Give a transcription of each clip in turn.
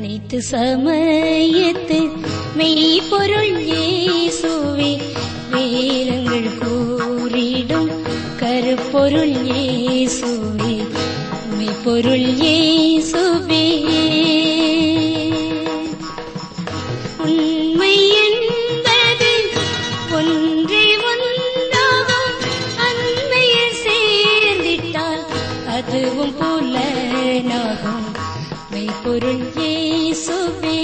அனைத்து சமயத்து மெய்ப்பொருள் இயேசுவே வேதங்கள் கூறிடும் கருப்பொருள் இயேசுவே மெய்ப்பொருள் இயேசுவே உண்மை என்பது ஒன்றே ஒன்றாகும் அன்மையில் சேர்ந்திட்டால் அதுவும் புலனாகும் மெய்ப்பொருள் இயேசுவே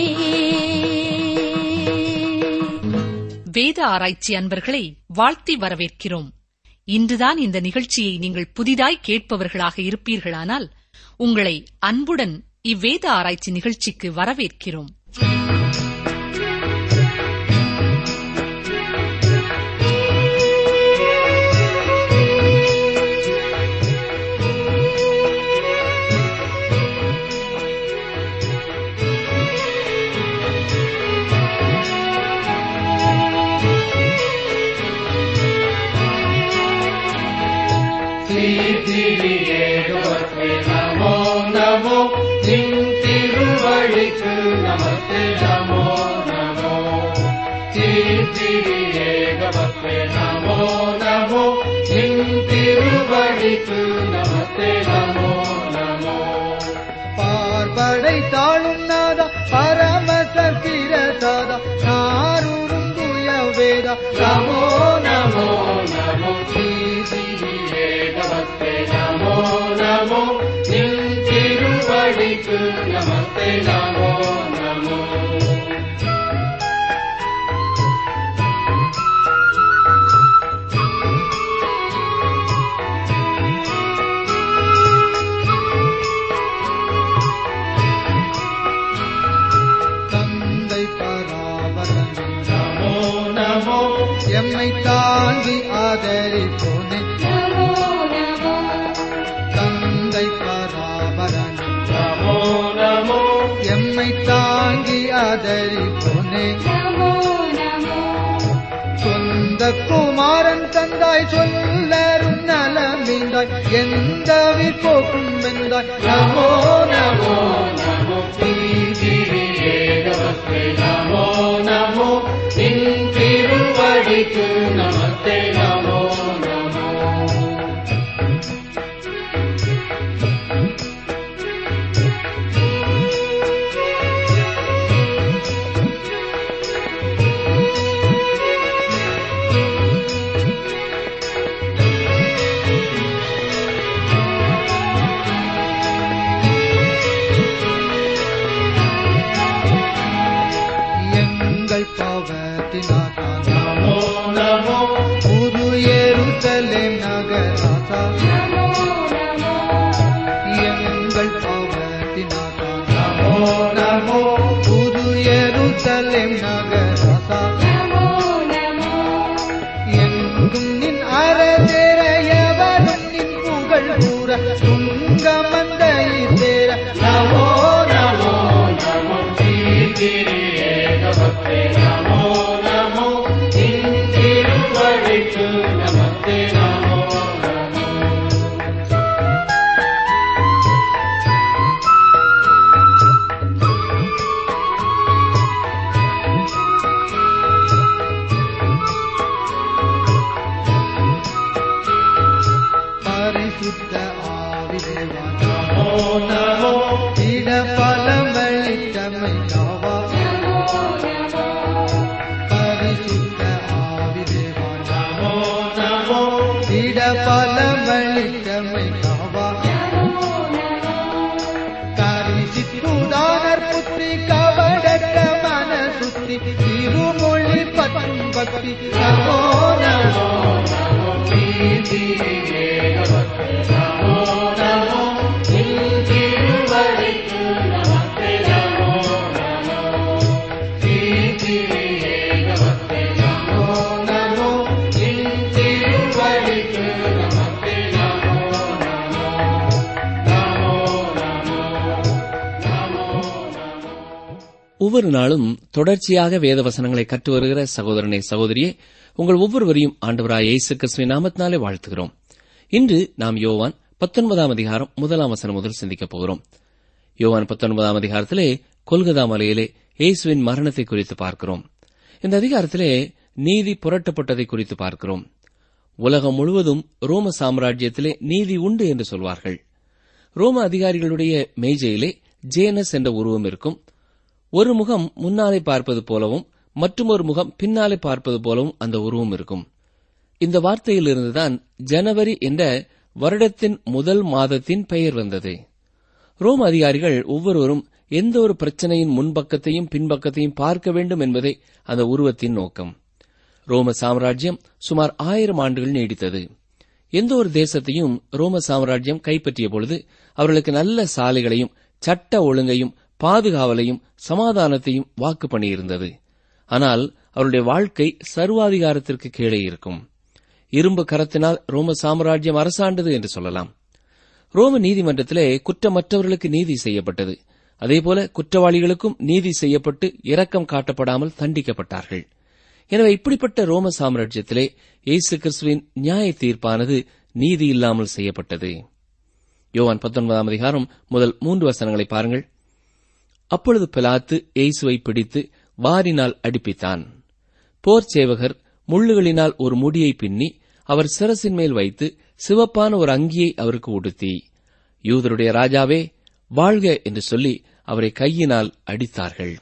வேத ஆராய்ச்சி அன்பர்களை வாழ்த்தி வரவேற்கிறோம் இன்றுதான் இந்த நிகழ்ச்சியை நீங்கள் புதிதாய் கேட்பவர்களாக இருப்பீர்களானால் உங்களை அன்புடன் இவ்வேத ஆராய்ச்சி நிகழ்ச்சிக்கு வரவேற்கிறோம் ಶ್ರೀತಿರಿಯೇಡುವಕ್ಕೆ ನಮೋ ನಮೋ ನಿಂತಿರುವಳಿಕು ನಮಸ್ತೆ ನಮೋ ನಮೋ ಶ್ರೀತಿರಿಯೇಡುವಕ್ಕೆ ನಮೋ ನಮೋ ನಿಂತಿರುವಳಿಕು ನಮಸ್ತೆ ನಮೋ ನಮೋ பார்படை தாழும் நாதா பரமசத்திர தாதா நாரூரும் துய வேத ನಮೋ ನಮೋ ನಮೋ ಶ್ರೀತಿರಿಯೇಡುವಕ್ಕೆ ನಮೋ ನಮೋ ನಿಂತಿರುವಳಿಕು ನಮಸ್ತೆ ನಮೋ ನಮೋ தந்தை பராபரன் ನಮೋ ನಮೋ எம்மை தாங்கி ஆதரிப்போனே தந்தை பராபரன் ನಮೋ ನಮೋ எம்மை தாங்கி ஆதரிப்போனே சொந்த குமாரன் தந்தாய் சொல்லரும் நலமிந்தாய் எந்த போக்கும் வெந்தாய் நமோ ನಮೋ ನಮೋ ಪ್ರೀತಿರಿಯೇ ನಮಸ್ತೆ ನಮೋ ನಮೋ ನಿಂತಿರುವಡಿಕು ನಮಸ್ತೆ ನಮೋ ನಮೋ எங்கள் பாவத்தினாதான் ನಮೋ ನಮೋ புது எருசலே நகராசா எங்கள் பாவத்தினாதான் ನಮೋ ನಮೋ புது எருசலே நகராசா எங்கும் நின் அரசேர எவரும் நின் புகழ் கூற துங்கமந்தை சேர ನಮೋ ನಮೋ ನಮೋ ಪ್ರೀತಿರಿಯೇ ನಮಸ್ತೆ ನಮೋ ನಮೋ ನಿಂತಿರುವಡಿಕು ನಮಸ್ತೆ ನಮೋ ನಮೋ பரிசுத்த ஆவிதேவான் ನಮೋ ನಮೋ திட பலமளித்தமை காவா பரிசுத்த ஆவிதேவான் ನಮೋ ನಮೋ திட பலமளித்தமை காவா கரிசித்துதானர் புத்தி கவடற்ற மன சுத்தி திருமொழி பற்றும் பக்தி நமோ நமோ ನಮೋ ಪ್ರೀತಿರಿಯೇ ನಮಸ್ತೆ ನಮೋ ನಮೋ ನಿಂತಿರುವಡಿಕು ನಮಸ್ತೆ ನಮೋ ನಮೋ ಪ್ರೀತಿರಿಯೇ ನಮಸ್ತೆ ನಮೋ ನಮೋ ನಿಂತಿರುವಡಿಕು ನಮಸ್ತೆ ನಮೋ ನಮೋ ನಮೋ ನಮೋ ನಮೋ ஒவ்வொரு நாளும் தொடர்ச்சியாக வேத வசனங்களை கற்று வருகிற சகோதரனே சகோதரியே உங்கள் ஒவ்வொருவரையும் ஆண்டவராய் இயேசு கிறிஸ்துவின் நாமத்தினாலே வாழ்த்துகிறோம் இன்று நாம் யோவான் பத்தொன்பதாம் அதிகாரம் முதலாம் வசனம் முதல் சிந்திக்கப் போகிறோம் யோவான் பத்தொன்பதாம் அதிகாரத்திலே கொல்கதா மலையிலே இயேசுவின் மரணத்தை குறித்து பார்க்கிறோம் இந்த அதிகாரத்திலே நீதி புரட்டப்பட்டதை குறித்து பார்க்கிறோம் உலகம் முழுவதும் ரோம சாம்ராஜ்யத்திலே நீதி உண்டு என்று சொல்வார்கள் ரோம அதிகாரிகளுடைய மேஜையிலே ஜேனஸ் என்ற உருவம் இருக்கும் ஒரு முகம் முன்னாலே பார்ப்பது போலவும் மற்றொரு முகம் பின்னாலே பார்ப்பது போலவும் அந்த உருவம் இருக்கும் இந்த வார்த்தையிலிருந்துதான் ஜனவரி என்ற வருடத்தின் முதல் மாதத்தின் பெயர் வந்தது ரோம அதிகாரிகள் ஒவ்வொருவரும் எந்த ஒரு பிரச்சனையின் முன்பக்கத்தையும் பின்பக்கத்தையும் பார்க்க வேண்டும் என்பதே அந்த உருவத்தின் நோக்கம் ரோம சாம்ராஜ்யம் சுமார் ஆயிரம் ஆண்டுகள் நீடித்தது எந்த ஒரு தேசத்தையும் ரோம சாம்ராஜ்யம் கைப்பற்றிய பொழுது அவர்களுக்கு நல்ல சாலைகளையும் சட்ட ஒழுங்கையும் பாதுகாவலையும் சமாதானத்தையும் வாக்கு பண்ணியிருந்தது ஆனால் அவருடைய வாழ்க்கை சர்வாதிகாரத்திற்கு கீழே இருக்கும் இரும்பு கரத்தினால் ரோம சாம்ராஜ்யம் அரசாண்டது என்று சொல்லலாம் ரோம நீதிமன்றத்திலே குற்றமற்றவர்களுக்கு நீதி செய்யப்பட்டது அதேபோல குற்றவாளிகளுக்கும் நீதி செய்யப்பட்டு இரக்கம் காட்டப்படாமல் தண்டிக்கப்பட்டார்கள் எனவே இப்படிப்பட்ட ரோம சாம்ராஜ்யத்திலே இயேசு கிறிஸ்துவின் நியாய தீர்ப்பானது நீதி இல்லாமல் செய்யப்பட்டது யோவான் பத்தொன்பதாம் அதிகாரம் முதல் மூன்று வசனங்களை பாருங்கள் அப்பொழுது பிலாத்து இயேசுவை பிடித்து வாரினால் அடிப்பித்தான் போர் சேவகர் முள்ளுகளினால் ஒரு முடியை பின்னி அவர் சிரசின் மேல் வைத்து சிவப்பான ஒரு அங்கியை அவருக்கு உடுத்தி யூதருடைய ராஜாவே வாழ்க என்று சொல்லி அவரை கையினால் அடித்தார்கள்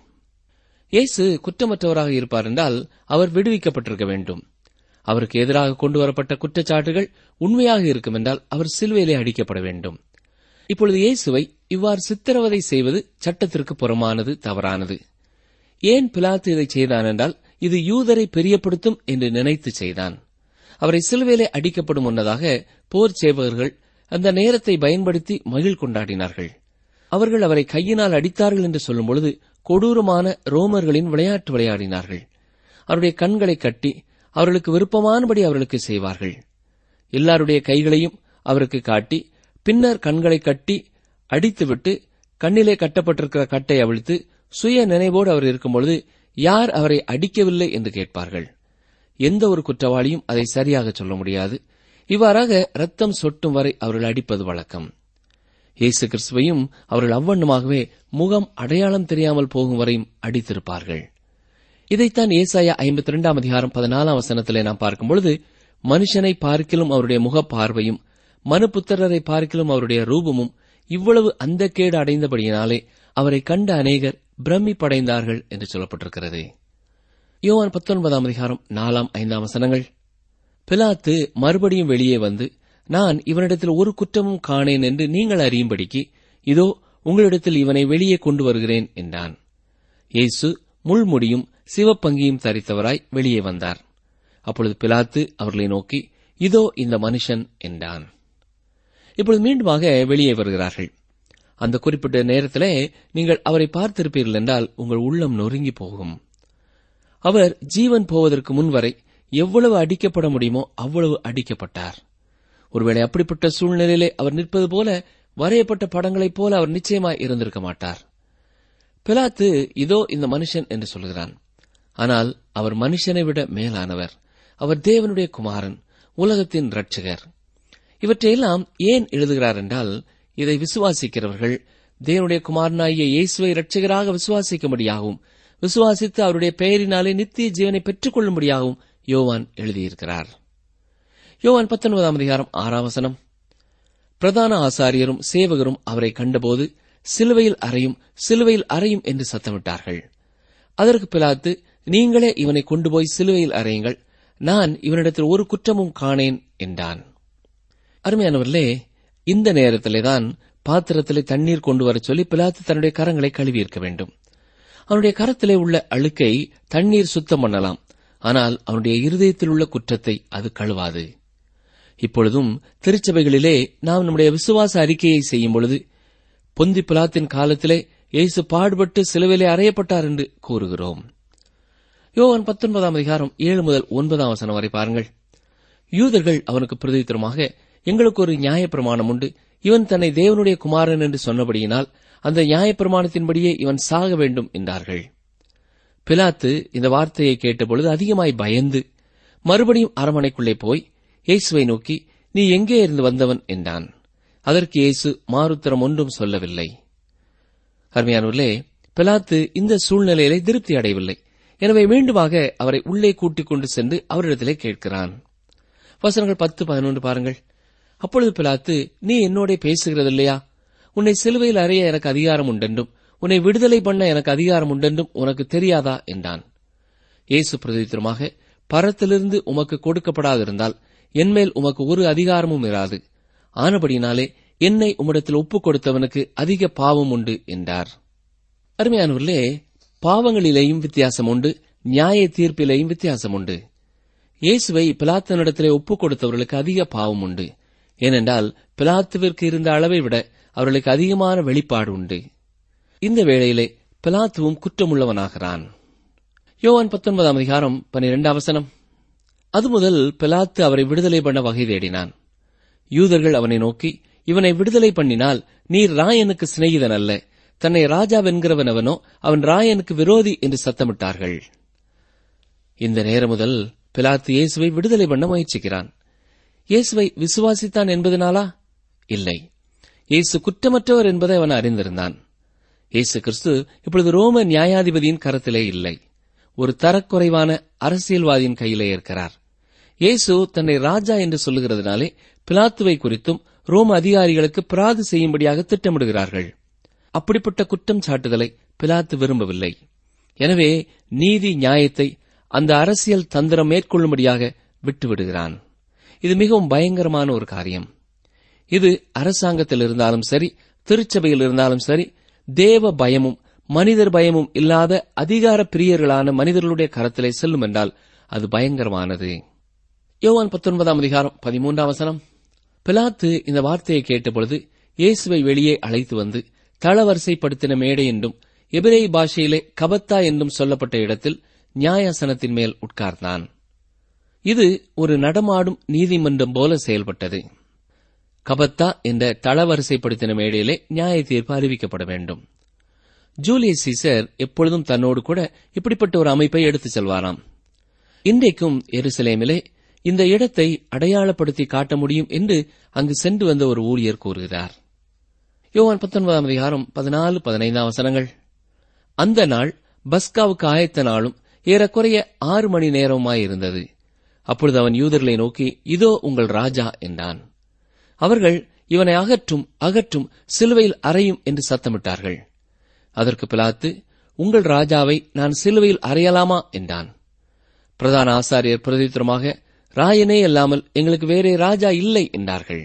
இயேசு குற்றமற்றவராக இருப்பார் என்றால் அவர் விடுவிக்கப்பட்டிருக்க வேண்டும் அவருக்கு எதிராக கொண்டு வரப்பட்ட குற்றச்சாட்டுகள் உண்மையாக இருக்கும் என்றால் அவர் சிலுவையிலே அடிக்கப்பட வேண்டும் இப்பொழுது இயேசுவை இவ்வாறு சித்திரவதை செய்வது சட்டத்திற்கு புறமானது தவறானது ஏன் பிலாத்து இதை செய்தான் என்றால் இது யூதரை பெரியப்படுத்தும் என்று நினைத்து செய்தான் அவரை சிலுவையிலே அடிக்கப்படும் முன்னதாக போர் சேவகர்கள் அந்த நேரத்தை பயன்படுத்தி மகிழ் கொண்டாடினார்கள் அவர்கள் அவரை கையினால் அடித்தார்கள் என்று சொல்லும் பொழுது கொடூரமான ரோமர்களின் விளையாட்டு விளையாடினார்கள் அவருடைய கண்களை கட்டி அவர்களுக்கு விருப்பமானபடி அவர்களுக்கு செய்வார்கள் எல்லாருடைய கைகளையும் அவருக்கு காட்டி பின்னர் கண்களை கட்டி அடித்துவிட்டு கண்ணிலே கட்டப்பட்டிருக்கிற கட்டை அவிழ்த்து சுய நினைவோடு அவர் இருக்கும்பொழுது யார் அவரை அடிக்கவில்லை என்று கேட்பார்கள் எந்த ஒரு குற்றவாளியும் அதை சரியாக சொல்ல முடியாது இவ்வாறாக ரத்தம் சொட்டும் வரை அவர்கள் அடிப்பது வழக்கம் இயேசு கிறிஸ்துவையும் அவர்கள் அவ்வண்ணமாகவே முகம் அடையாளம் தெரியாமல் போகும் வரையும் அடித்திருப்பார்கள் இதைத்தான் ஏசாயா ஐம்பத்தி இரண்டாம் அதிகாரம் பதினாலாம் வசனத்திலே நாம் பார்க்கும்பொழுது மனுஷனை பார்க்கிலும் அவருடைய முக பார்வையும் மனுபுத்திரரை பார்க்கிலும் அவருடைய ரூபமும் இவ்வளவு அந்த கேடு அடைந்தபடியினாலே அவரை கண்ட அநேகர் பிரமிப்படைந்தார்கள் என்று சொல்லப்பட்டிருக்கிறது யோவான் பத்தொன்பதாம் அதிகாரம் நாலாம் ஐந்தாம் வசனங்கள் பிலாத்து மறுபடியும் வெளியே வந்து நான் இவனிடத்தில் ஒரு குற்றமும் காணேன் என்று நீங்கள் அறியும்படிக்கு இதோ உங்களிடத்தில் இவனை வெளியே கொண்டு வருகிறேன் என்றான் இயேசு முள்முடியும் சிவப்பங்கியும் தரித்தவராய் வெளியே வந்தார் அப்பொழுது பிலாத்து அவர்களை நோக்கி இதோ இந்த மனுஷன் என்றான் இப்பொழுது மீண்டுமாக வெளியே வருகிறார்கள் அந்த குறிப்பிட்ட நேரத்திலே நீங்கள் அவரை பார்த்திருப்பீர்கள் என்றால் உங்கள் உள்ளம் நொறுங்கி போகும் அவர் ஜீவன் போவதற்கு முன்வரை எவ்வளவு அடிக்கப்பட முடியுமோ அவ்வளவு அடிக்கப்பட்டார் ஒருவேளை அப்படிப்பட்ட சூழ்நிலையிலே அவர் நிற்பது போல வரையப்பட்ட படங்களைப் போல அவர் நிச்சயமாய் இருந்திருக்க மாட்டார் பிலாத்து இதோ இந்த மனுஷன் என்று சொல்கிறான் ஆனால் அவர் மனுஷனை விட மேலானவர் அவர் தேவனுடைய குமாரன் உலகத்தின் இரட்சகர் இவற்றையெல்லாம் ஏன் எழுதுகிறார் என்றால் இதை விசுவாசிக்கிறவர்கள் தேவனுடைய குமாரனாகிய இயேசுவை இரட்சகராக விசுவாசிக்கும்படியாகவும் விசுவாசித்து அவருடைய பெயரினாலே நித்திய ஜீவனை பெற்றுக் கொள்ளும்படியாகவும் யோவான் எழுதியிருக்கிறார் யோவான் பத்தொன்பதாம் அதிகாரம் ஆறாம் வசனம் பிரதான ஆசாரியரும் சேவகரும் அவரை கண்டபோது சிலுவையில் அறையும் சிலுவையில் அறையும் என்று சத்தமிட்டார்கள் அதற்கு பிலாத்து நீங்களே இவனை கொண்டு போய் சிலுவையில் அறையுங்கள் நான் இவனிடத்தில் ஒரு குற்றமும் காணேன் என்றான் அருமையானவர்களே இந்த நேரத்திலேதான் பாத்திரத்திலே தண்ணீர் கொண்டு வரச் சொல்லி பிலாத்து தன்னுடைய கரங்களை கழுவியிருக்க வேண்டும் அவனுடைய கரத்திலே உள்ள அழுக்கை தண்ணீர் சுத்தம் பண்ணலாம் ஆனால் அவனுடைய இருதயத்தில் உள்ள குற்றத்தை அது கழுவாது இப்பொழுதும் திருச்சபைகளிலே நாம் நம்முடைய விசுவாச அறிக்கையை செய்யும் பொழுது பொந்தி பிலாத்தின் காலத்திலே இயேசு பாடுபட்டு சிலுவையிலே அறையப்பட்டார் என்று கூறுகிறோம் யோவான் பத்தொன்பதாம் அதிகாரம் ஏழு முதல் ஒன்பதாம் வசனம் வரை பாருங்கள் யூதர்கள் அவனுக்கு பிரதித்திரமாக எங்களுக்கு ஒரு நியாயப்பிரமாணம் உண்டு இவன் தன்னை தேவனுடைய குமாரன் என்று சொன்னபடியினால் அந்த நியாயப்பிரமாணத்தின்படியே இவன் சாக வேண்டும் என்றார்கள் பிலாத்து இந்த வார்த்தையை கேட்டபொழுது அதிகமாய் பயந்து மறுபடியும் அரமனைக்குள்ளே போய் இயேசுவை நோக்கி நீ எங்கே இருந்து வந்தவன் என்றான் அதற்கு இயேசு மாறுத்தரம் ஒன்றும் சொல்லவில்லை அருமையானவர்களே பிலாத்து இந்த சூழ்நிலையிலே திருப்தி அடையவில்லை எனவே மீண்டுமாக அவரை உள்ளே கூட்டிக் கொண்டு சென்று அவரிடத்திலே கேட்கிறான் வசனங்கள் பத்து பதினொன்று பாருங்கள் அப்பொழுது பிலாத்து நீ என்னோட பேசுகிறதில்லையா உன்னை சிலுவையில் அறைய எனக்கு அதிகாரம் உண்டென்றும் உன்னை விடுதலை பண்ண எனக்கு அதிகாரம் உண்டென்றும் உனக்கு தெரியாதா என்றான் இயேசு பிரதித்திரமாக பரத்திலிருந்து உமக்கு கொடுக்கப்படாதிருந்தால் என்மேல் உமக்கு ஒரு அதிகாரமும் இராது ஆனபடினாலே என்னை உம்மிடத்தில் ஒப்புக் கொடுத்தவனுக்கு அதிக பாவம் உண்டு என்றார் அருமையானவர்களே பாவங்களிலேயும் வித்தியாசம் உண்டு நியாய தீர்ப்பிலேயும் வித்தியாசம் உண்டு இயேசுவை பிலாத்தனிடத்திலே ஒப்புக் கொடுத்தவர்களுக்கு அதிக பாவம் உண்டு ஏனென்றால் பிலாத்துவிற்கு இருந்த அளவை விட அவர்களுக்கு அதிகமான வெளிப்பாடு உண்டு இந்த வேளையிலே பிலாத்துவும் குற்றமுள்ளவனாகிறான் யோவான் பத்தொன்பதாம் அதிகாரம் பனிரெண்டாம் வசனம் அது முதல் பிலாத்து அவரை விடுதலை பண்ண வகை தேடினான் யூதர்கள் அவனை நோக்கி இவனை விடுதலை பண்ணினால் நீர் ராயனுக்கு சிநேகிதன் அல்ல தன்னை ராஜாவென்கிறவனவனோ அவன் ராயனுக்கு விரோதி என்று சத்தமிட்டார்கள் இந்த நேரம் முதல் பிலாத்து இயேசுவை விடுதலை பண்ண முயற்சிக்கிறான் இயேசுவை விசுவாசித்தான் என்பதனாலா இல்லை இயேசு குற்றமற்றவர் என்பதை அவன் அறிந்திருந்தான் இயேசு கிறிஸ்து இப்பொழுது ரோம நியாயாதிபதியின் கரத்திலே இல்லை ஒரு தரக்குறைவான அரசியல்வாதியின் கையிலே இருக்கிறார் இயேசு தன்னை ராஜா என்று சொல்லுகிறதுனாலே பிலாத்துவை குறித்தும் ரோம அதிகாரிகளுக்கு பிராது செய்யும்படியாக திட்டமிடுகிறார்கள் அப்படிப்பட்ட குற்றம் சாட்டுதலை பிலாத்து விரும்பவில்லை எனவே நீதி நியாயத்தை அந்த அரசியல் தந்திரம் மேற்கொள்ளும்படியாக விட்டுவிடுகிறான் இது மிகவும் பயங்கரமான ஒரு காரியம் இது அரசாங்கத்தில் இருந்தாலும் சரி திருச்சபையில் இருந்தாலும் சரி தேவ பயமும் மனிதர் பயமும் இல்லாத அதிகார பிரியர்களான மனிதர்களுடைய கரத்திலே செல்லும் என்றால் அது பயங்கரமானது யோவான் பத்தொன்பதாம் அதிகாரம் பதிமூன்றாம் வசனம் பிலாத்து இந்த வார்த்தையை கேட்டபொழுது இயேசுவை வெளியே அழைத்து வந்து தளவரிசைப்படுத்தின மேடை என்றும் எபிரேய பாஷையிலே கபத்தா என்றும் சொல்லப்பட்ட இடத்தில் நியாயாசனத்தின் மேல் உட்கார்ந்தான் இது ஒரு நடமாடும் நீதிமன்றம் போல செயல்பட்டது கபத்தா என்ற தளவரிசைப்படுத்தின மேடையிலே நியாய தீர்ப்பு அறிவிக்கப்பட வேண்டும் ஜூலியஸ் சீசர் எப்பொழுதும் தன்னோடு கூட இப்படிப்பட்ட ஒரு அமைப்பை எடுத்துச் செல்வாராம் இன்றைக்கும் எருசலேமிலே இந்த இடத்தை அடையாளப்படுத்தி காட்ட முடியும் என்று அங்கு சென்று வந்த ஒரு ஊழியர் கூறுகிறார் யோவான் பத்தொன்பதாம் அதிகாரம் பதினாலு பதினைந்தாம் வசனங்கள் அந்த நாள் பஸ்காவுக்கு ஆயத்த நாளும் ஏறக்குறைய ஆறு மணி நேரமாயிருந்தது அப்பொழுது அவன் யூதர்களை நோக்கி இதோ உங்கள் ராஜா என்றான் அவர்கள் இவனை அகற்றும் அகற்றும் சிலுவையில் அறையும் என்று சத்தமிட்டார்கள் அதற்கு பிலாத்து உங்கள் ராஜாவை நான் சிலுவையில் அறையலாமா என்றான் பிரதான ஆசாரியர் பிரதித்திரமாக ராயனே அல்லாமல் எங்களுக்கு வேறே ராஜா இல்லை என்றார்கள்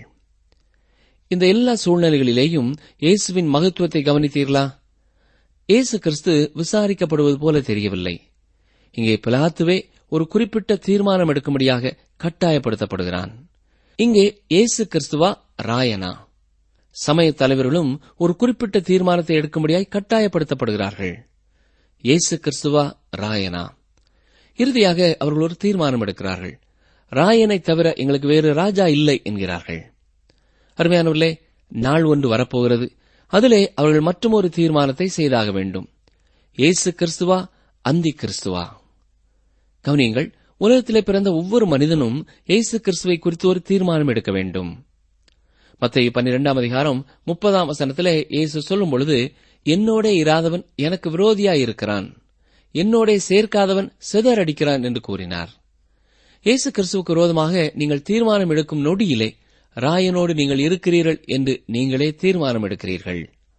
இந்த எல்லா சூழ்நிலைகளிலேயும் இயேசுவின் மகத்துவத்தை கவனித்தீர்களா இயேசு கிறிஸ்து விசாரிக்கப்படுவது போல தெரியவில்லை இங்கே பிலாத்துவே ஒரு குறிப்பிட்ட தீர்மானம் எடுக்கும்படியாக கட்டாயப்படுத்தப்படுகிறான் இங்கே இயேசு கிறிஸ்துவா ராயனா சமய தலைவர்களும் ஒரு குறிப்பிட்ட தீர்மானத்தை எடுக்கும்படியாய் கட்டாயப்படுத்தப்படுகிறார்கள் இயேசு கிறிஸ்துவா ராயனா இறுதியாக அவர்கள் ஒரு தீர்மானம் எடுக்கிறார்கள் ராயனை தவிர எங்களுக்கு வேறு ராஜா இல்லை என்கிறார்கள் அருமையானவர்களே நாள் ஒன்று வரப்போகிறது அதிலே அவர்கள் மற்றொரு தீர்மானத்தை செய்தாக வேண்டும் இயேசு கிறிஸ்துவா அந்தி கிறிஸ்துவா கவனியங்கள் உலகத்திலே பிறந்த ஒவ்வொரு மனிதனும் இயேசு கிறிஸ்துவை குறித்து ஒரு தீர்மானம் எடுக்க வேண்டும் மத்திய பன்னிரெண்டாம் அதிகாரம் முப்பதாம் வசனத்திலே இயேசு சொல்லும் பொழுது என்னோட இராதவன் எனக்கு விரோதியாயிருக்கிறான் என்னோட சேர்க்காதவன் சிதறடிக்கிறான் என்று கூறினார் இயேசு கிறிஸ்துவுக்கு விரோதமாக நீங்கள் தீர்மானம் எடுக்கும் நொடியிலே ராயனோடு நீங்கள் இருக்கிறீர்கள் என்று நீங்களே தீர்மானம் எடுக்கிறீர்கள்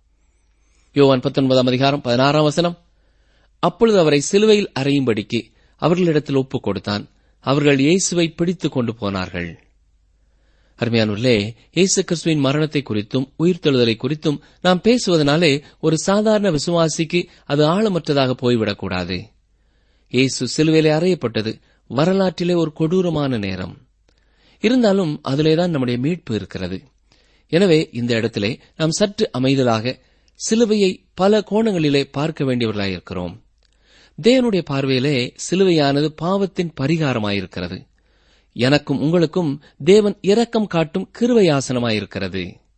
யோவான் பத்தொன்பதாம் அதிகாரம் பதினாறாம் வசனம் அப்பொழுது அவரை சிலுவையில் அறையும்படிக்கு அவர்களிடத்தில் ஒப்புக் கொடுத்தான் அவர்கள் இயேசுவை பிடித்துக் கொண்டு போனார்கள் அருமையானவர்களே இயேசு கிறிஸ்துவின் மரணத்தை குறித்தும் உயிர்த்தெழுதலை குறித்தும் நாம் பேசுவதனாலே ஒரு சாதாரண விசுவாசிக்கு அது ஆழமற்றதாக போய்விடக்கூடாது இயேசு சிலுவையிலே அறையப்பட்டது வரலாற்றிலே ஒரு கொடூரமான நேரம் இருந்தாலும் அதிலேதான் நம்முடைய மீட்பு இருக்கிறது எனவே இந்த இடத்திலே நாம் சற்று அமைதலாக சிலுவையை பல கோணங்களிலே பார்க்க வேண்டியவர்களாயிருக்கிறோம் தேவனுடைய பார்வையிலே சிலுவையானது பாவத்தின் பரிகாரமாயிருக்கிறது எனக்கும் உங்களுக்கும் தேவன் இரக்கம் காட்டும் கிருவையாசனமாயிருக்கிறது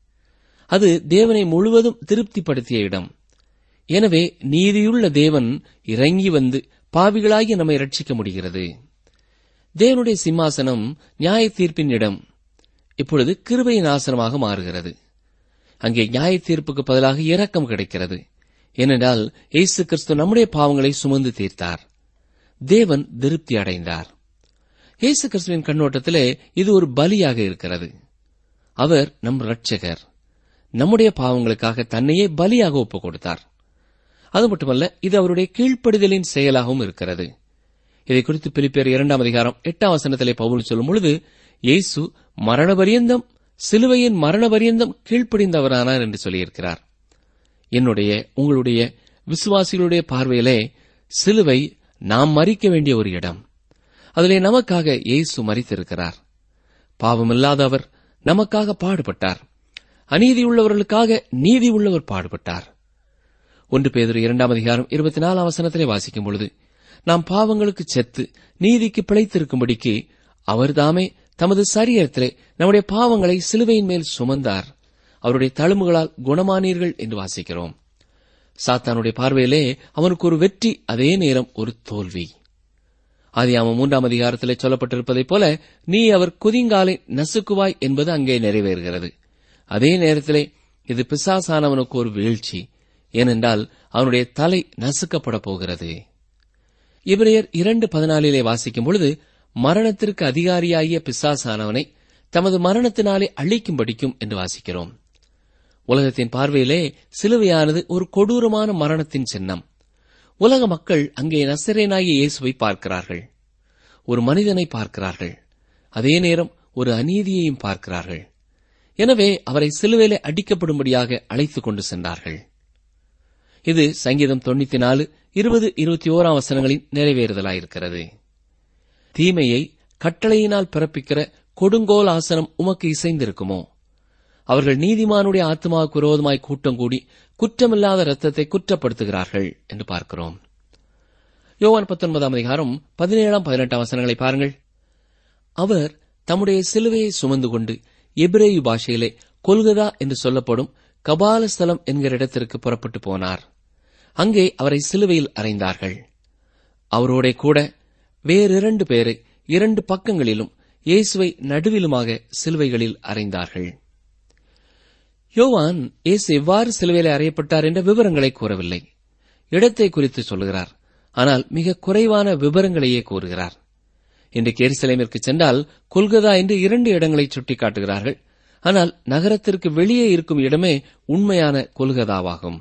அது தேவனை முழுவதும் திருப்திப்படுத்திய இடம் எனவே நீதியுள்ள தேவன் இறங்கி வந்து பாவிகளாகி நம்மை ரட்சிக்க முடிகிறது தேவனுடைய சிம்மாசனம் நியாய தீர்ப்பின் இடம் இப்பொழுது கிருபையின் ஆசனமாக மாறுகிறது அங்கே நியாய தீர்ப்புக்கு பதிலாக இரக்கம் கிடைக்கிறது ஏனென்றால் இயேசு கிறிஸ்து நம்முடைய பாவங்களை சுமந்து தீர்த்தார் தேவன் திருப்தி அடைந்தார் இயேசு கிறிஸ்துவின் கண்ணோட்டத்திலே இது ஒரு பலியாக இருக்கிறது அவர் நம் இரட்சகர் நம்முடைய பாவங்களுக்காக தன்னையே பலியாக ஒப்புக் கொடுத்தார் அது மட்டுமல்ல இது அவருடைய கீழ்ப்படிதலின் செயலாகவும் இருக்கிறது இதை குறித்து பிலிப்பியர் இரண்டாம் அதிகாரம் எட்டாம் வசனத்திலே பவுல் சொல்லும் பொழுது இயேசு மரண பரியந்தம் சிலுவையின் மரண பரியந்தம் கீழ்ப்படிந்தவரானார் என்று சொல்லியிருக்கிறார் என்னுடைய உங்களுடைய விசுவாசிகளுடைய பார்வையிலே சிலுவை நாம் மறிக்க வேண்டிய ஒரு இடம் அதிலே நமக்காக இயேசு மறித்திருக்கிறார் பாவமில்லாத அவர் நமக்காக பாடுபட்டார் அநீதி உள்ளவர்களுக்காக நீதி உள்ளவர் பாடுபட்டார் ஒன்று பேதர் இரண்டாம் அதிகாரம் இருபத்தி நாலாம் வசனத்திலே வாசிக்கும் பொழுது நாம் பாவங்களுக்கு செத்து நீதிக்கு பிழைத்திருக்கும்படிக்கு அவர்தாமே தமது சரீரத்திலே நம்முடைய பாவங்களை சிலுவையின் மேல் சுமந்தார் அவருடைய தழும்புகளால் குணமானீர்கள் என்று வாசிக்கிறோம் சாத்தானுடைய பார்வையிலே அவனுக்கு ஒரு வெற்றி அதே நேரம் ஒரு தோல்வி ஆதியாம மூன்றாம் அதிகாரத்திலே சொல்லப்பட்டிருப்பதைப் போல நீ அவர் குதிங்காலை நசுக்குவாய் என்பது அங்கே நிறைவேறுகிறது அதே நேரத்திலே இது பிசாசானவனுக்கு ஒரு வீழ்ச்சி ஏனென்றால் அவனுடைய தலை நசுக்கப்பட போகிறது இவரையர் இரண்டு பதினாலிலே வாசிக்கும் பொழுது மரணத்திற்கு அதிகாரியாகிய பிசாசானவனை தமது மரணத்தினாலே அழிக்கும்படிக்கும் என்று வாசிக்கிறோம் உலகத்தின் பார்வையிலே சிலுவையானது ஒரு கொடூரமான மரணத்தின் சின்னம் உலக மக்கள் அங்கே நசரேனாகிய இயேசுவை பார்க்கிறார்கள் ஒரு மனிதனை பார்க்கிறார்கள் அதே நேரம் ஒரு அநீதியையும் பார்க்கிறார்கள் எனவே அவரை சிலுவையிலே அடிக்கப்படும்படியாக அழைத்துக் கொண்டு சென்றார்கள் இது சங்கீதம் தொண்ணூத்தி நாலு இருபது இருபத்தி ஓராம் வசனங்களின் நிறைவேறுதலாயிருக்கிறது தீமையை கட்டளையினால் பிறப்பிக்கிற கொடுங்கோல் ஆசனம் உமக்கு இசைந்திருக்குமோ அவர்கள் நீதிமானுடைய ஆத்மாவுக்கு விரோதமாய் கூட்டம் கூடி குற்றமில்லாத இரத்தத்தை குற்றப்படுத்துகிறார்கள் என்று பார்க்கிறோம் யோவான் பத்தொன்பதாம் அதிகாரம் பதினேழாம் பதினெட்டாம் வசனங்களை பாருங்கள் அவர் தம்முடைய சிலுவையை சுமந்து கொண்டு எபிரேயு பாஷையிலே கொல்கதா என்று சொல்லப்படும் கபாலஸ்தலம் என்கிற இடத்திற்கு புறப்பட்டு போனார் அங்கே அவரை சிலுவையில் அறைந்தார்கள் அவரோட கூட வேறிரண்டு பேரை இரண்டு பக்கங்களிலும் இயேசுவை நடுவிலுமாக சிலுவைகளில் அறைந்தார்கள் யோவான் இயேசு எவ்வாறு சிலுவையில் அறையப்பட்டார் என்ற விவரங்களை கூறவில்லை இடத்தை குறித்து சொல்கிறார் ஆனால் மிக குறைவான விவரங்களையே கூறுகிறார் இன்றைக்கு எருசலேமிற்கு சென்றால் கொல்கதா என்று இரண்டு இடங்களை சுட்டிக்காட்டுகிறார்கள் ஆனால் நகரத்திற்கு வெளியே இருக்கும் இடமே உண்மையான கொல்கதாவாகும்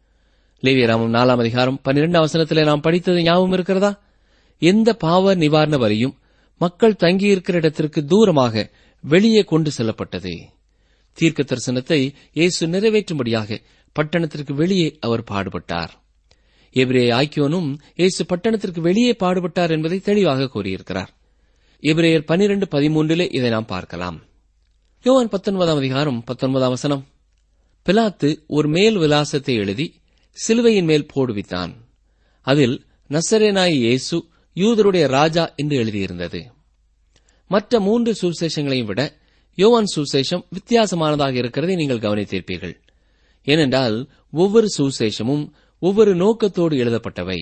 லேவியராமம் நாலாம் அதிகாரம் பன்னிரெண்டாம் வசனத்திலே நாம் படித்தது ஞாபகம் இருக்கிறதா எந்த பாவ நிவாரண வரியும் மக்கள் தங்கியிருக்கிற இடத்திற்கு தூரமாக வெளியே கொண்டு செல்லப்பட்டது தீர்க்க தரிசனத்தை இயேசு நிறைவேற்றும்படியாக பட்டணத்திற்கு வெளியே அவர் பாடுபட்டார் எபிரே ஆக்கியோனும் இயேசு பட்டணத்திற்கு வெளியே பாடுபட்டார் என்பதை தெளிவாக கூறியிருக்கிறார் எபிரேயர் பனிரெண்டு பதிமூன்றிலே இதை நாம் பார்க்கலாம் யோவான் பத்தொன்பதாம் அதிகாரம் பத்தொன்பதாம் வசனம் பிலாத்து ஒரு மேல் விலாசத்தை எழுதி சிலுவையின் மேல் போடுவித்தான் அதில் நசரேனாய் இயேசு யூதருடைய ராஜா என்று எழுதியிருந்தது மற்ற மூன்று சுவிசேஷங்களையும் விட யோவான் சுவிசேஷம் வித்தியாசமானதாக இருக்கிறதை நீங்கள் கவனித்திருப்பீர்கள் ஏனென்றால் ஒவ்வொரு சுவிசேஷமும் ஒவ்வொரு நோக்கத்தோடு எழுதப்பட்டவை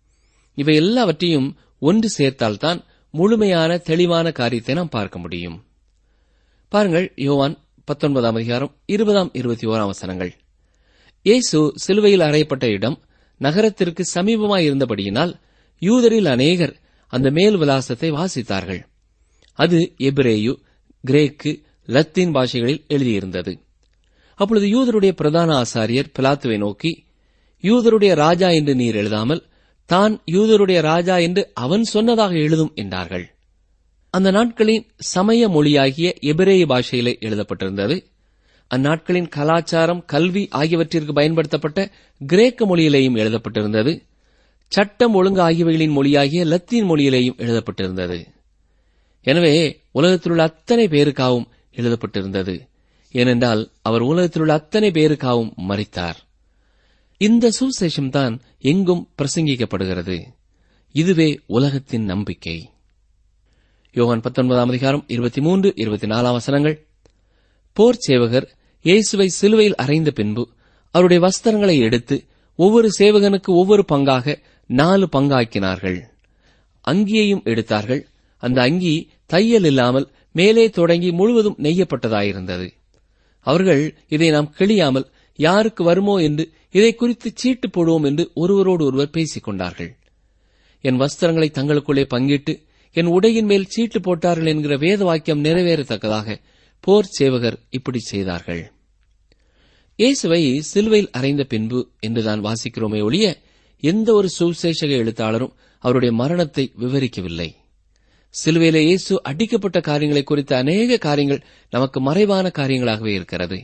இவை எல்லாவற்றையும் ஒன்று சேர்த்தால்தான் முழுமையான தெளிவான காரியத்தை நாம் பார்க்க முடியும் பாருங்கள் யோவான் பத்தொன்பதாம் அதிகாரம் இருபதாம் இருபத்தி ஓராம் வசனங்கள் இயேசு சிலுவையில் அறையப்பட்ட இடம் நகரத்திற்கு சமீபமாய் இருந்தபடியினால் யூதரில் அநேகர் அந்த மேல் விலாசத்தை வாசித்தார்கள் அது எபிரேயு கிரேக்கு லத்தீன் பாஷைகளில் எழுதியிருந்தது அப்பொழுது யூதருடைய பிரதான ஆசாரியர் பிலாத்துவை நோக்கி யூதருடைய ராஜா என்று நீர் எழுதாமல் தான் யூதருடைய ராஜா என்று அவன் சொன்னதாக எழுதும் என்றார்கள் அந்த நாட்களின் சமய மொழியாகிய எபிரேய பாஷையிலே எழுதப்பட்டிருந்தது அந்நாட்களின் கலாச்சாரம் கல்வி ஆகியவற்றிற்கு பயன்படுத்தப்பட்ட கிரேக்க மொழியிலேயும் எழுதப்பட்டிருந்தது சட்டம் ஒழுங்கு ஆகியவைகளின் மொழியாகிய லத்தீன் மொழியிலேயும் எழுதப்பட்டிருந்தது எனவே உலகத்திலுள்ள அத்தனை பேருக்காகவும் எழுதப்பட்டிருந்தது ஏனென்றால் அவர் உலகத்திலுள்ள அத்தனை பேருக்காகவும் மறித்தார் இந்த சுசேஷம் தான் எங்கும் பிரசங்கிக்கப்படுகிறது இதுவே உலகத்தின் நம்பிக்கை யோகான் பத்தொன்பதாம் அதிகாரம் இருபத்தி மூன்று இருபத்தி நாலாம் வசனங்கள் போர் சேவகர் இயேசுவை சிலுவையில் அறைந்த பின்பு அவருடைய வஸ்திரங்களை எடுத்து ஒவ்வொரு சேவகனுக்கு ஒவ்வொரு பங்காக நாலு பங்காக்கினார்கள் அங்கியையும் எடுத்தார்கள் அந்த அங்கி தையல் இல்லாமல் மேலே தொடங்கி முழுவதும் நெய்யப்பட்டதாயிருந்தது அவர்கள் இதை நாம் கிழியாமல் யாருக்கு வருமோ என்று இதை குறித்து சீட்டு போடுவோம் என்று ஒருவரோடு ஒருவர் பேசிக் கொண்டார்கள் என் வஸ்திரங்களை தங்களுக்குள்ளே பங்கிட்டு என் உடையின் மேல் சீட்டு போட்டார்கள் என்கிற வேத வாக்கியம் நிறைவேறத்தக்கதாக போர் சேவகர் இப்படி செய்தார்கள் இயேசுவை சிலுவையில் அறைந்த பின்பு என்றுதான் வாசிக்கிறோமே ஒழிய எந்த ஒரு சுவிசேஷக எழுத்தாளரும் அவருடைய மரணத்தை விவரிக்கவில்லை சிலுவையிலே இயேசு அடிக்கப்பட்ட காரியங்களை குறித்த அநேக காரியங்கள் நமக்கு மறைவான காரியங்களாகவே இருக்கிறது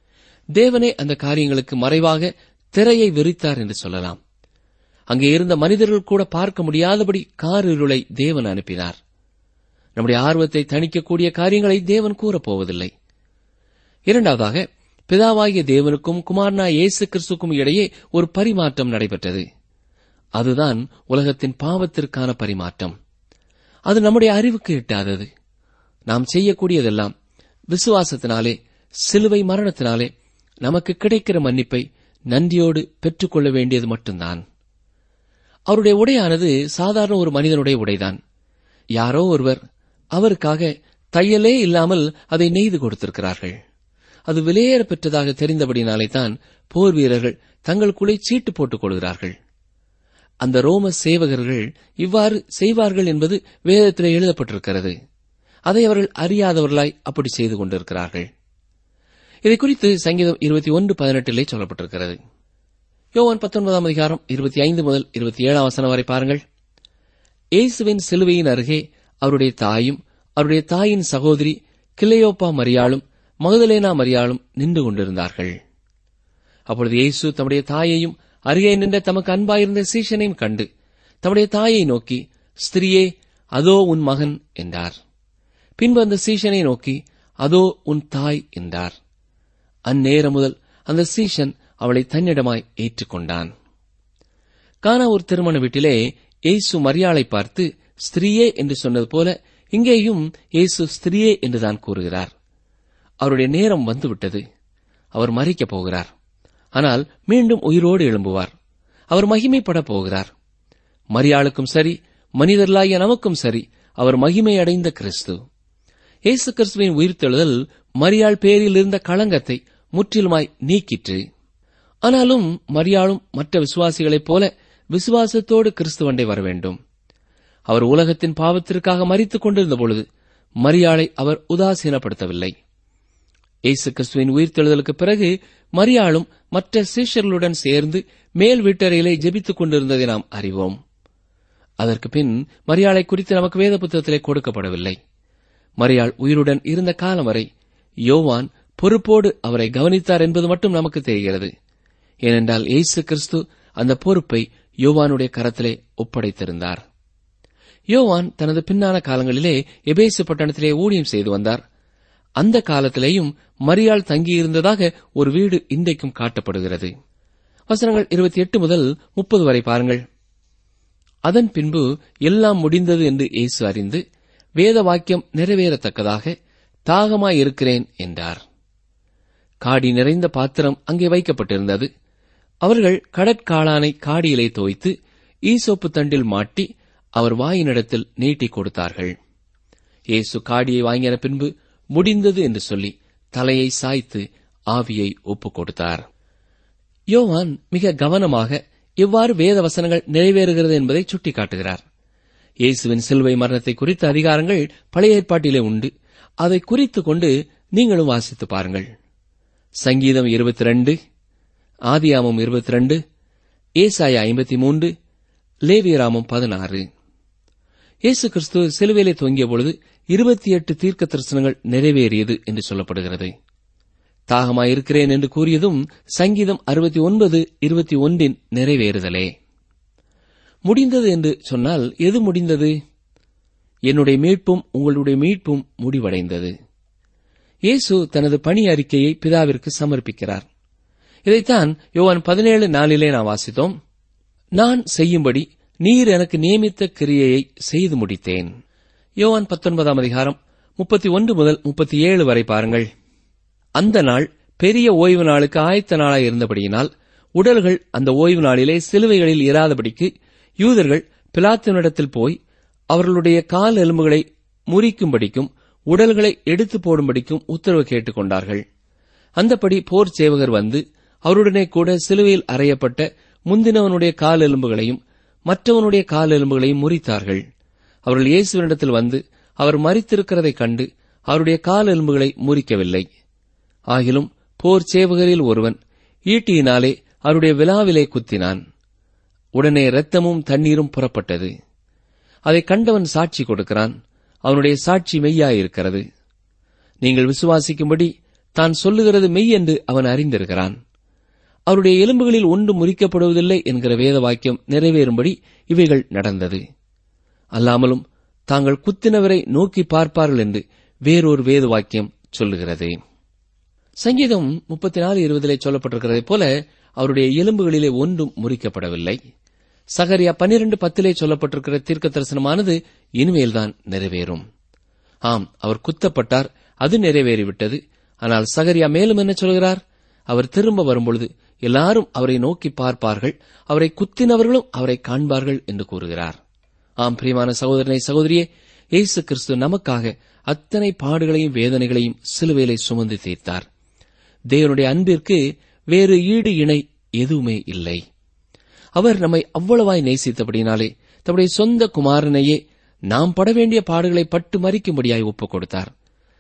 தேவனே அந்த காரியங்களுக்கு மறைவாக திரையை விரித்தார் என்று சொல்லலாம் அங்கே இருந்த மனிதர்கள் கூட பார்க்க முடியாதபடி காரிருளை தேவன் அனுப்பினார் நம்முடைய ஆர்வத்தை தணிக்கக்கூடிய காரியங்களை தேவன் கூறப்போவதில்லை இரண்டாவதாக பிதாவாகிய தேவனுக்கும் குமாரனா இயேசு கிறிஸ்துக்கும் இடையே ஒரு பரிமாற்றம் நடைபெற்றது அதுதான் உலகத்தின் பாவத்திற்கான பரிமாற்றம் அது நம்முடைய அறிவுக்கு எட்டாதது நாம் செய்யக்கூடியதெல்லாம் விசுவாசத்தினாலே சிலுவை மரணத்தினாலே நமக்கு கிடைக்கிற மன்னிப்பை நன்றியோடு பெற்றுக்கொள்ள வேண்டியது மட்டும்தான் அவருடைய உடையானது சாதாரண ஒரு மனிதனுடைய உடைதான் யாரோ ஒருவர் அவருக்காக தையலே இல்லாமல் அதை நெய்து கொடுத்திருக்கிறார்கள் அது விலையேற பெற்றதாக தெரிந்தபடினாலே தான் போர் வீரர்கள் தங்களுக்குள்ளே சீட்டு போட்டுக் கொள்கிறார்கள் அந்த ரோம சேவகர்கள் இவ்வாறு செய்வார்கள் என்பது வேதத்திலே எழுதப்பட்டிருக்கிறது அதை அவர்கள் அறியாதவர்களாய் அப்படி செய்து கொண்டிருக்கிறார்கள் இதை குறித்து சங்கீதம் இருபத்தி ஒன்று பதினெட்டிலே சொல்லப்பட்டிருக்கிறது யோவான் பத்தொன்பதாம் அதிகாரம் இருபத்தி ஐந்து முதல் இருபத்தி ஏழாம் வசனம் வரை பாருங்கள் இயேசுவின் சிலுவையின் அருகே அவருடைய தாயும் அவருடைய தாயின் சகோதரி கிளையோப்பா மரியாளும் மகதலேனா மரியாளும் நின்று கொண்டிருந்தார்கள் அப்பொழுது இயேசு தம்முடைய தாயையும் அருகே நின்ற தமக்கு அன்பாயிருந்த சீஷனையும் கண்டு தம்முடைய தாயை நோக்கி ஸ்திரியே அதோ உன் மகன் என்றார் பின்பு அந்த சீஷனை நோக்கி அதோ உன் தாய் என்றார் அந்நேரம் முதல் அந்த சீஷன் அவளை தன்னிடமாய் ஏற்றுக்கொண்டான் கானா ஒரு திருமண வீட்டிலே இயேசு மரியாளை பார்த்து ஸ்திரீயே என்று சொன்னது போல இங்கேயும் இயேசு ஸ்திரீயே என்றுதான் கூறுகிறார் அவருடைய நேரம் வந்துவிட்டது அவர் மறிக்கப் போகிறார் ஆனால் மீண்டும் உயிரோடு எழும்புவார் அவர் மகிமைப்படப் போகிறார் மரியாளுக்கும் சரி மனிதர்களாகிய நமக்கும் சரி அவர் மகிமை அடைந்த கிறிஸ்து இயேசு கிறிஸ்துவின் உயிர்த்தெழுதல் மரியாள் பேரில் இருந்த களங்கத்தை முற்றிலுமாய் நீக்கிற்று ஆனாலும் மரியாளும் மற்ற விசுவாசிகளைப் போல விசுவாசத்தோடு கிறிஸ்துவண்டை வர வேண்டும் அவர் உலகத்தின் பாவத்திற்காக மறித்துக் கொண்டிருந்த பொழுது மரியாளை அவர் உதாசீனப்படுத்தவில்லை இயேசு கிறிஸ்துவின் உயிர்த்தெழுதலுக்கு பிறகு மரியாளும் மற்ற சீஷர்களுடன் சேர்ந்து மேல் வீட்டறையிலே ஜெபித்துக் கொண்டிருந்ததை நாம் அறிவோம் அதற்கு பின் மரியாளை குறித்து நமக்கு வேத புத்தகத்திலே கொடுக்கப்படவில்லை மரியாள் உயிருடன் இருந்த காலம் வரை யோவான் பொறுப்போடு அவரை கவனித்தார் என்பது மட்டும் நமக்கு தெரிகிறது ஏனென்றால் இயேசு கிறிஸ்து அந்த பொறுப்பை யோவானுடைய கரத்திலே ஒப்படைத்திருந்தார் யோவான் தனது பின்னான காலங்களிலே எபேசு பட்டணத்திலே ஊழியம் செய்து வந்தார் அந்த காலத்திலேயும் மரியாள் தங்கியிருந்ததாக ஒரு வீடு இன்றைக்கும் காட்டப்படுகிறது வசனங்கள் இருபத்தி எட்டு முதல் முப்பது வரை பாருங்கள் அதன் பின்பு எல்லாம் முடிந்தது என்று இயேசு அறிந்து வேத வாக்கியம் நிறைவேறத்தக்கதாக தாகமாயிருக்கிறேன் என்றார் காடி நிறைந்த பாத்திரம் அங்கே வைக்கப்பட்டிருந்தது அவர்கள் கடற்காளானை காடியிலே தோய்த்து ஈசோப்பு தண்டில் மாட்டி அவர் வாயினிடத்தில் நீட்டிக் கொடுத்தார்கள் இயேசு காடியை வாங்கின பின்பு முடிந்தது என்று சொல்லி தலையை சாய்த்து ஆவியை ஒப்புக் கொடுத்தார் யோவான் மிக கவனமாக எவ்வாறு வேத வசனங்கள் நிறைவேறுகிறது என்பதை சுட்டிக்காட்டுகிறார் இயேசுவின் சிலுவை மரணத்தை குறித்த அதிகாரங்கள் பழைய ஏற்பாட்டிலே உண்டு அதை குறித்துக் கொண்டு நீங்களும் வாசித்து பாருங்கள் சங்கீதம் இருபத்தி ரெண்டு ஆதியாமம் இருபத்தி ரெண்டு ஏசாயா ஐம்பத்தி மூன்று லேவியராமம் பதினாறு இயேசு கிறிஸ்து சிலுவையிலே தொங்கிய பொழுது இருபத்தி எட்டு தீர்க்க தரிசனங்கள் நிறைவேறியது என்று சொல்லப்படுகிறது தாகமாயிருக்கிறேன் என்று கூறியதும் சங்கீதம் அறுபத்தி ஒன்பது இருபத்தி ஒன்றின் நிறைவேறுதலே முடிந்தது என்று சொன்னால் எது முடிந்தது என்னுடைய மீட்பும் உங்களுடைய மீட்பும் முடிவடைந்தது இயேசு தனது பணி அறிக்கையை பிதாவிற்கு சமர்ப்பிக்கிறார் இதைத்தான் யோவான் பதினேழு நாளிலே நாம் வாசித்தோம் நான் செய்யும்படி நீர் எனக்கு நியமித்த கிரியையை செய்து முடித்தேன் யோவான் பத்தொன்பதாம் அதிகாரம் முப்பத்தி ஒன்று முதல் முப்பத்தி ஏழு வரை பாருங்கள் அந்த நாள் பெரிய ஓய்வு நாளுக்கு ஆயத்த நாளாய் இருந்தபடியினால் உடல்கள் அந்த ஓய்வு நாளிலே சிலுவைகளில் இராதபடிக்கு யூதர்கள் பிலாத்தினிடத்தில் போய் அவர்களுடைய கால் எலும்புகளை முறிக்கும்படிக்கும் உடல்களை எடுத்து போடும்படிக்கும் உத்தரவு கேட்டுக் கொண்டார்கள் அந்தப்படி போர் சேவகர் வந்து அவருடனே கூட சிலுவையில் அறையப்பட்ட முந்தினவனுடைய கால் எலும்புகளையும் மற்றவனுடைய கால் எலும்புகளையும் முறித்தார்கள் அவர்கள் இயேசுவினிடத்தில் வந்து அவர் மறித்திருக்கிறதைக் கண்டு அவருடைய கால் எலும்புகளை முறிக்கவில்லை ஆகிலும் போர் சேவகரில் ஒருவன் ஈட்டியினாலே அவருடைய விழாவிலே குத்தினான் உடனே இரத்தமும் தண்ணீரும் புறப்பட்டது அதை கண்டவன் சாட்சி கொடுக்கிறான் அவனுடைய சாட்சி மெய்யாயிருக்கிறது நீங்கள் விசுவாசிக்கும்படி தான் சொல்லுகிறது மெய் என்று அவன் அறிந்திருக்கிறான் அவருடைய எலும்புகளில் ஒன்று முறிக்கப்படுவதில்லை என்கிற வேத வாக்கியம் நிறைவேறும்படி இவைகள் நடந்தது அல்லாமலும் தாங்கள் குத்தினவரை நோக்கி பார்ப்பார்கள் என்று வேறொரு வேத வாக்கியம் சொல்லுகிறது சங்கீதம் முப்பத்தி நாலு இருபதிலே சொல்லப்பட்டிருக்கிறதைப் போல அவருடைய எலும்புகளிலே ஒன்றும் முறிக்கப்படவில்லை சகரியா பன்னிரண்டு பத்திலே சொல்லப்பட்டிருக்கிற தீர்க்க தரிசனமானது இனிமேல்தான் நிறைவேறும் ஆம் அவர் குத்தப்பட்டார் அது நிறைவேறிவிட்டது ஆனால் சகரியா மேலும் என்ன சொல்கிறார் அவர் திரும்ப வரும்பொழுது எல்லாரும் அவரை நோக்கி பார்ப்பார்கள் அவரை குத்தினவர்களும் அவரை காண்பார்கள் என்று கூறுகிறார் ஆம் பிரியமான சகோதரனை சகோதரியே இயேசு கிறிஸ்து நமக்காக அத்தனை பாடுகளையும் வேதனைகளையும் சிலுவையிலே சுமந்து தீர்த்தார் தேவனுடைய அன்பிற்கு வேறு ஈடு இணை எதுவுமே இல்லை அவர் நம்மை அவ்வளவாய் நேசித்தபடினாலே தம்முடைய சொந்த குமாரனையே நாம் பட வேண்டிய பாடுகளை பட்டு மறிக்கும்படியாய் ஒப்புக் கொடுத்தார்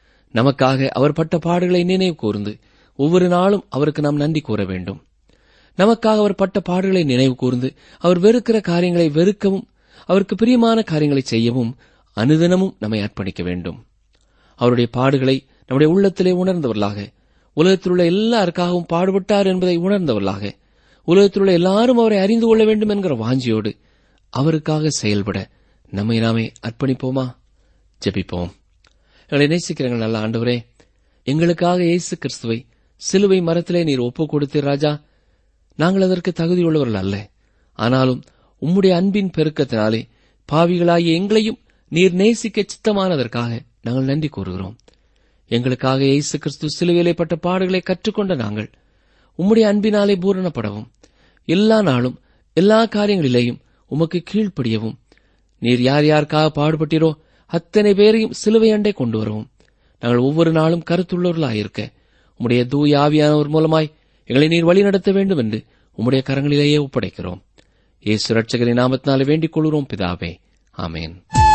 நமக்காக அவர் பட்ட பாடுகளை நினைவு கூர்ந்து ஒவ்வொரு நாளும் அவருக்கு நாம் நன்றி கூற வேண்டும் நமக்காக அவர் பட்ட பாடுகளை நினைவு கூர்ந்து அவர் வெறுக்கிற காரியங்களை வெறுக்கவும் அவருக்கு பிரியமான காரியங்களை செய்யவும் அனுதினமும் நம்மை அர்ப்பணிக்க வேண்டும் அவருடைய பாடுகளை நம்முடைய உள்ளத்திலே உணர்ந்தவர்களாக உலகத்தில் உள்ள எல்லாருக்காகவும் பாடுபட்டார் என்பதை உணர்ந்தவர்களாக உலகத்தில் உள்ள எல்லாரும் அவரை அறிந்து கொள்ள வேண்டும் என்கிற வாஞ்சியோடு அவருக்காக செயல்பட நம்மை நாமே அர்ப்பணிப்போமா ஜெபிப்போம் எங்களை நேசிக்கிறங்கள் நல்ல ஆண்டவரே எங்களுக்காக இயேசு கிறிஸ்துவை சிலுவை மரத்திலே நீர் ஒப்புக் கொடுத்தீர் ராஜா நாங்கள் அதற்கு தகுதியுள்ளவர்கள் அல்ல ஆனாலும் உம்முடைய அன்பின் பெருக்கத்தினாலே பாவிகளாகிய எங்களையும் நீர் நேசிக்க சித்தமானதற்காக நாங்கள் நன்றி கூறுகிறோம் எங்களுக்காக இயேசு கிறிஸ்து சிலுவையிலே பட்ட பாடுகளை கற்றுக்கொண்ட நாங்கள் உம்முடைய அன்பினாலே பூரணப்படவும் எல்லா நாளும் எல்லா காரியங்களிலேயும் உமக்கு கீழ்ப்படியவும் நீர் யார் யாருக்காக பாடுபட்டீரோ அத்தனை பேரையும் சிலுவை அண்டை கொண்டு வரவும் நாங்கள் ஒவ்வொரு நாளும் கருத்துள்ளவர்களாயிருக்க உம்முடைய தூய ஆவியானவர் மூலமாய் எங்களை நீர் வழிநடத்த வேண்டும் என்று உம்முடைய கரங்களிலேயே ஒப்படைக்கிறோம் இயேசு ரட்சகரின் நாமத்தினாலே வேண்டிக் கொள்கிறோம் பிதாவே ஆமேன்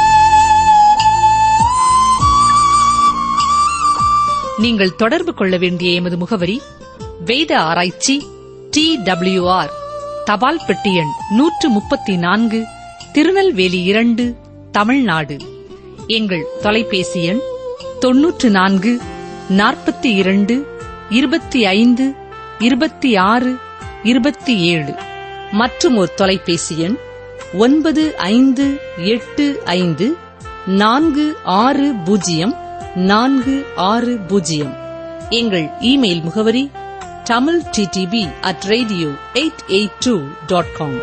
நீங்கள் தொடர்பு கொள்ள வேண்டிய எமது முகவரி வேத ஆராய்ச்சி டி ஆர் தபால் பெட்டி எண் நூற்று முப்பத்தி நான்கு திருநெல்வேலி இரண்டு தமிழ்நாடு எங்கள் தொலைபேசி எண் தொன்னூற்று நான்கு நாற்பத்தி இரண்டு இருபத்தி ஐந்து இருபத்தி ஆறு இருபத்தி ஏழு மற்றும் ஒரு தொலைபேசி எண் ஒன்பது ஐந்து எட்டு ஐந்து நான்கு ஆறு பூஜ்ஜியம் நான்கு ஆறு பூஜ்ஜியம் எங்கள் இமெயில் முகவரி Tamil DDP at radio eight eight two dot com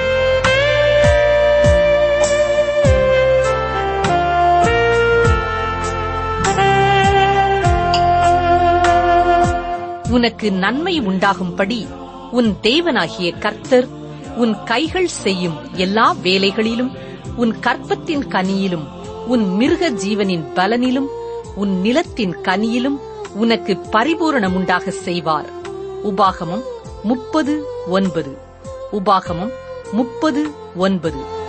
உனக்கு நன்மை உண்டாகும்படி உன் தேவனாகிய கர்த்தர் உன் கைகள் செய்யும் எல்லா வேலைகளிலும் உன் கற்பத்தின் கனியிலும் உன் மிருக ஜீவனின் பலனிலும் உன் நிலத்தின் கனியிலும் உனக்கு பரிபூரணமுண்டாக செய்வார் உபாகமம் முப்பது ஒன்பது உபாகமம் முப்பது ஒன்பது